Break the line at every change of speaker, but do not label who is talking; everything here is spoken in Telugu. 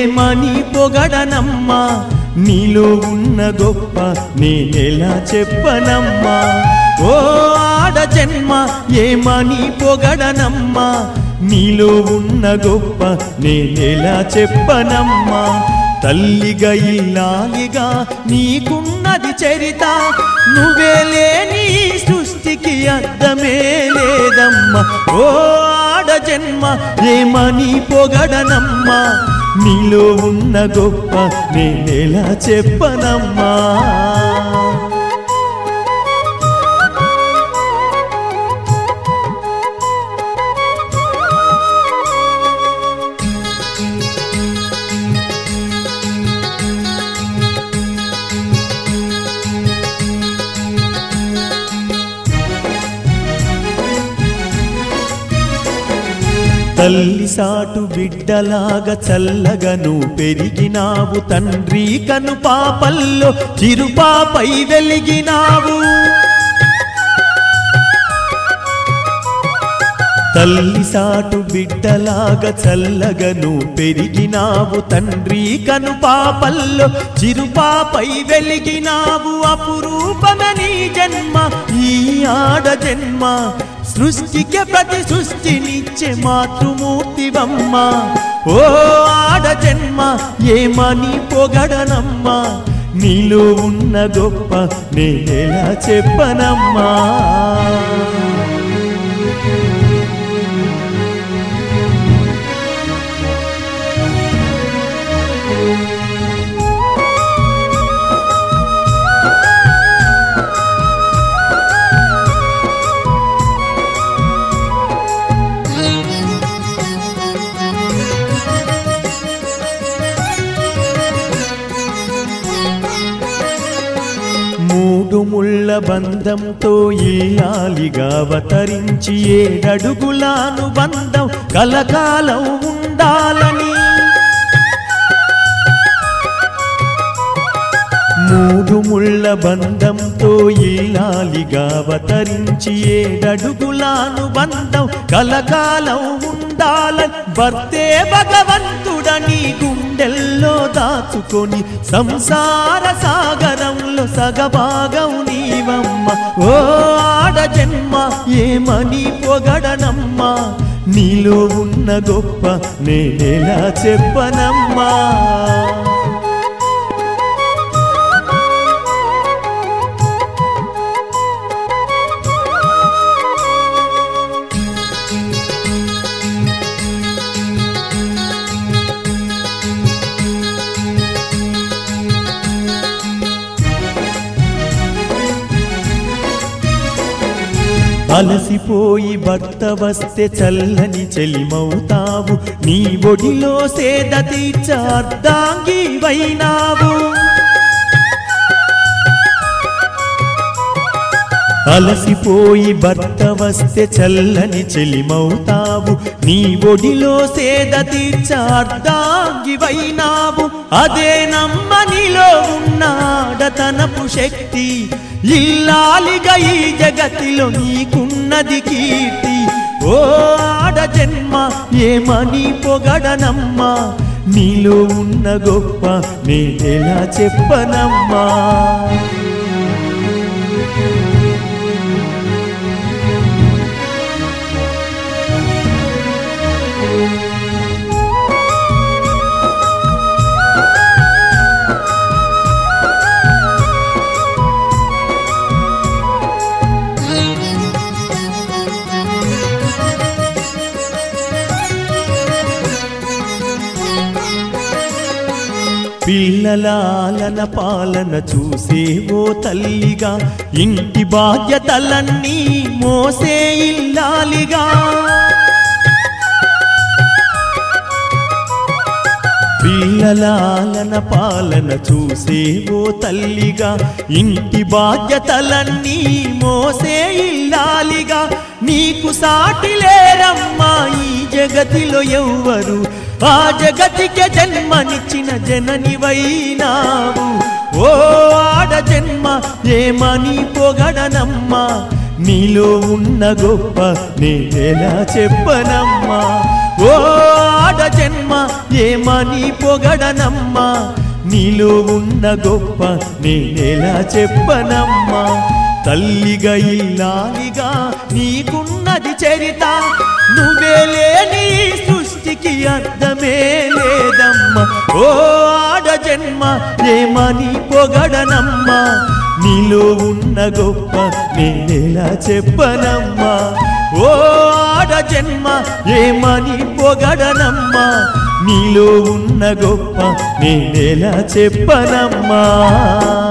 ఏమని పొగడనమ్మా నీలో ఉన్న గొప్ప నేనెలా చెప్పనమ్మా ఓ ఆడ జన్మ ఏమని పొగడనమ్మా నీలో ఉన్న గొప్ప నేనెలా చెప్పనమ్మా తల్లిగా ఇల్లాలిగా నీకున్నది చరిత నువ్వే లేని ఈ సృష్టికి అర్థమే లేదమ్మా ఓ ఆడ జన్మ ఏమని పొగడనమ్మా నీలో ఉన్న గొప్ప నేనెలా చెప్పనమ్మా తల్లి సాటు బిడ్డలాగా చల్లగను పెరిగినావు తండ్రి కను పాపల్లో చిరుపాపై వెలిగినావు తల్లి సాటు బిడ్డలాగా చల్లగను పెరిగినావు తండ్రి కను పాపల్లో చిరుపాపై వెలిగినావు అపురూపమని జన్మ ఈ ఆడ జన్మ సృష్టికి ప్రతి సృష్టినిచ్చే మాతృమూర్తివమ్మ ఓ ఆడ జన్మ ఏమని పొగడనమ్మా నీలో ఉన్న గొప్ప నేనెలా చెప్పనమ్మా మూడు ముళ్ళ బంధంతో ఇల్లాలిగా అవతరించి ఏడడుగులాను బంధం కలకాలం ఉండాలని మూడు ముళ్ళ బంధంతో ఇల్లాలిగా అవతరించి ఏడడుగులాను బంధం కలకాలం ఉండాలని భర్తే భగవంతుడని గుండెల్లో దాచుకొని సంసార సాగరంలో సగభాగం నీవమ్మ ఓ ఆడ జన్మ ఏమని పొగడనమ్మా నీలో ఉన్న గొప్ప నేనెలా చెప్పనమ్మా అలసిపోయి భర్త వస్తే చల్లని చెలిమవుతావు నీ ఒడిలో సేద తీర్చ అర్ధాంగి వైనావు అలసిపోయి భర్త వస్తే చల్లని చెలిమవుతావు నీ ఒడిలో సేద తీర్చ అర్ధాంగి వైనావు అదే నమ్మనిలో ఉన్న ఆడతనపు శక్తి ఇల్లాలిగా ఈ జగతిలో నీకున్నది కీర్తి ఓ ఆడ జన్మ ఏమని పొగడనమ్మా నీలో ఉన్న గొప్ప నేనెలా చెప్పనమ్మా పిల్లలాలన పాలన చూసే ఓ తల్లిగా ఇంటి బాధ్యతలన్నీ మోసే ఇల్లాలిగా పిల్లలాలన పాలన చూసే ఓ తల్లిగా ఇంటి బాధ్యతలన్నీ మోసే ఇల్లాలిగా నీకు సాటి లేరమ్మా ఈ జగతిలో ఎవ్వరు ఆ జగతికి జన్మనిచ్చిన జననివైనావు ఓ ఆడ జన్మ ఏమని పొగడనమ్మా నీలో ఉన్న గొప్ప నేనెలా చెప్పనమ్మా ఓ ఆడ జన్మ ఏమని పొగడనమ్మా నీలో ఉన్న గొప్ప నేనెలా చెప్పనమ్మా తల్లిగా ఇల్లాలిగా నీకున్నది చరిత నువ్వే లేని ఈ సృష్టికి అర్థమే లేదమ్మా ఓ ఆడ జన్మ ఏమని పొగడనమ్మా నీలో ఉన్న గొప్ప నేనెలా చెప్పనమ్మా ఓ ఆడ జన్మ ఏమని పొగడనమ్మా నీలో ఉన్న గొప్ప నేనెలా చెప్పనమ్మా